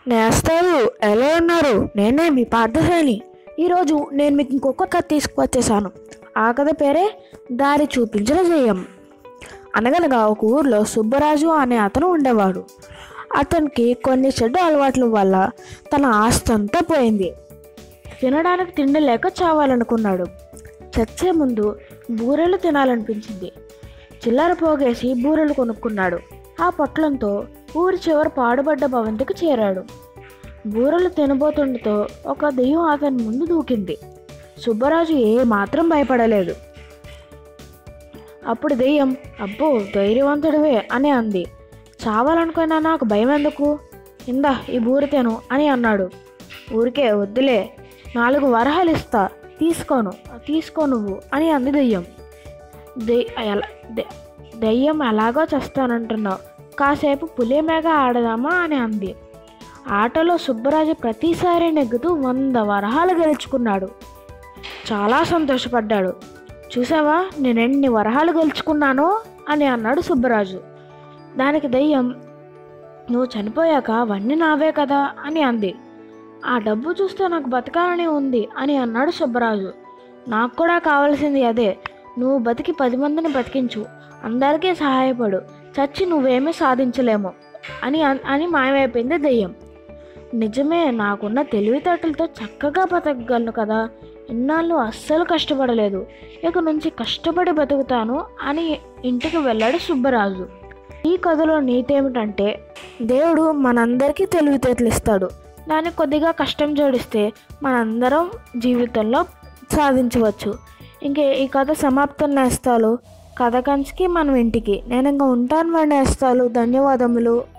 నేస్తారు ఎలా ఉన్నారు నేనే మీ పార్థశాలి ఈరోజు నేను మీకు ఇంకొక కథ తీసుకువచ్చేసాను ఆ కథ పేరే దారి చూపించిన జయం అనగనగా ఒక ఊర్లో సుబ్బరాజు అనే అతను ఉండేవాడు అతనికి కొన్ని చెడ్డ అలవాట్ల వల్ల తన ఆస్తి అంతా పోయింది తినడానికి తిండి లేక చావాలనుకున్నాడు చచ్చే ముందు బూరెలు తినాలనిపించింది చిల్లర పోగేసి బూరెలు కొనుక్కున్నాడు ఆ పొట్లంతో ఊరి చివర పాడుబడ్డ భవంతికి చేరాడు బూరెలు తినబోతుండతో ఒక దెయ్యం అతని ముందు దూకింది సుబ్బరాజు ఏ మాత్రం భయపడలేదు అప్పుడు దెయ్యం అబ్బో ధైర్యవంతుడివే అని అంది చావాలనుకున్నా నాకు భయం ఎందుకు ఇందా ఈ బూరె తిను అని అన్నాడు ఊరికే వద్దులే నాలుగు వరహాలు ఇస్తా తీసుకోను తీసుకో నువ్వు అని అంది దెయ్యం దెయ్ ఎలా దె- దెయ్యం ఎలాగో చేస్తానంటున్నావు కాసేపు పులిమేగా ఆడదామా అని అంది ఆటలో సుబ్బరాజు ప్రతిసారి నెగ్గుతూ వంద వరహాలు గెలుచుకున్నాడు చాలా సంతోషపడ్డాడు చూసావా నేను ఎన్ని వరహాలు గెలుచుకున్నానో అని అన్నాడు సుబ్బరాజు దానికి దెయ్యం నువ్వు చనిపోయాక అవన్నీ నావే కదా అని అంది ఆ డబ్బు చూస్తే నాకు బతకాలని ఉంది అని అన్నాడు సుబ్బరాజు నాకు కూడా కావాల్సింది అదే నువ్వు బతికి పది మందిని బతికించు అందరికీ సహాయపడు చచ్చి నువ్వేమీ సాధించలేము అని అన్- అని మాయమైపోయింది దెయ్యం నిజమే నాకున్న తెలివితేటలతో చక్కగా బతకగలను కదా ఇన్నాళ్ళు అస్సలు కష్టపడలేదు ఇక నుంచి కష్టపడి బతుకుతాను అని ఇంటికి వెళ్ళాడు సుబ్బరాజు ఈ కథలో నీతి ఏమిటంటే దేవుడు మనందరికీ తెలివితేటలు ఇస్తాడు దానికి కొద్దిగా కష్టం జోడిస్తే మనందరం జీవితంలో సాధించవచ్చు ఇంకే ఈ కథ సమాప్తం నేస్తాలు కథ కంచికి మనం ఇంటికి నేను ఇంకా ఉంటాను వాడి నేస్తాలు ధన్యవాదములు